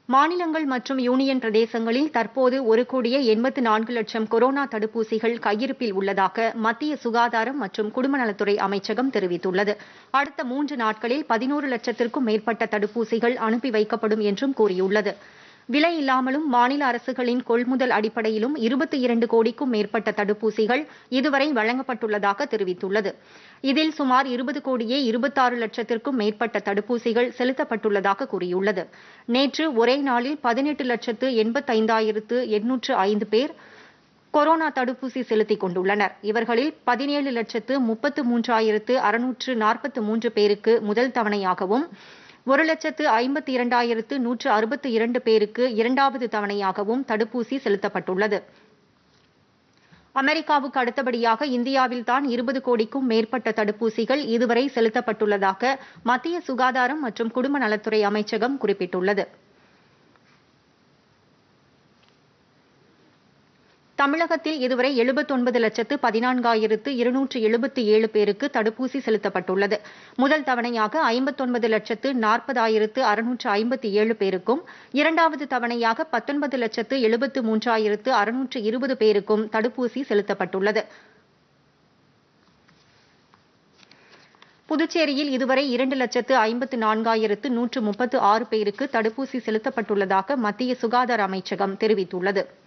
மாநிலங்கள் மற்றும் யூனியன் பிரதேசங்களில் தற்போது ஒரு கோடியே எண்பத்து நான்கு லட்சம் கொரோனா தடுப்பூசிகள் கையிருப்பில் உள்ளதாக மத்திய சுகாதாரம் மற்றும் குடும்பநலத்துறை அமைச்சகம் தெரிவித்துள்ளது அடுத்த மூன்று நாட்களில் பதினோரு லட்சத்திற்கும் மேற்பட்ட தடுப்பூசிகள் அனுப்பி வைக்கப்படும் என்றும் கூறியுள்ளது விலை இல்லாமலும் மாநில அரசுகளின் கொள்முதல் அடிப்படையிலும் இருபத்தி இரண்டு கோடிக்கும் மேற்பட்ட தடுப்பூசிகள் இதுவரை வழங்கப்பட்டுள்ளதாக தெரிவித்துள்ளது இதில் சுமார் இருபது கோடியே இருபத்தாறு லட்சத்திற்கும் மேற்பட்ட தடுப்பூசிகள் செலுத்தப்பட்டுள்ளதாக கூறியுள்ளது நேற்று ஒரே நாளில் பதினெட்டு லட்சத்து எண்பத்தைந்தாயிரத்து எண்ணூற்று ஐந்து பேர் கொரோனா தடுப்பூசி செலுத்திக் கொண்டுள்ளனர் இவர்களில் பதினேழு லட்சத்து முப்பத்து மூன்றாயிரத்து அறுநூற்று நாற்பத்து மூன்று பேருக்கு முதல் தவணையாகவும் ஒரு லட்சத்து ஐம்பத்தி இரண்டாயிரத்து நூற்று அறுபத்தி இரண்டு பேருக்கு இரண்டாவது தவணையாகவும் தடுப்பூசி செலுத்தப்பட்டுள்ளது அமெரிக்காவுக்கு அடுத்தபடியாக இந்தியாவில்தான் இருபது கோடிக்கும் மேற்பட்ட தடுப்பூசிகள் இதுவரை செலுத்தப்பட்டுள்ளதாக மத்திய சுகாதாரம் மற்றும் குடும்ப நலத்துறை அமைச்சகம் குறிப்பிட்டுள்ளது தமிழகத்தில் இதுவரை எழுபத்தொன்பது லட்சத்து பதினான்காயிரத்து இருநூற்று எழுபத்தி ஏழு பேருக்கு தடுப்பூசி செலுத்தப்பட்டுள்ளது முதல் தவணையாக ஐம்பத்தொன்பது லட்சத்து நாற்பதாயிரத்து அறுநூற்று ஐம்பத்தி ஏழு பேருக்கும் இரண்டாவது தவணையாக பத்தொன்பது லட்சத்து எழுபத்து மூன்றாயிரத்து அறுநூற்று இருபது பேருக்கும் தடுப்பூசி செலுத்தப்பட்டுள்ளது புதுச்சேரியில் இதுவரை இரண்டு லட்சத்து ஐம்பத்து நான்காயிரத்து நூற்று முப்பத்து ஆறு பேருக்கு தடுப்பூசி செலுத்தப்பட்டுள்ளதாக மத்திய சுகாதார அமைச்சகம் தெரிவித்துள்ளது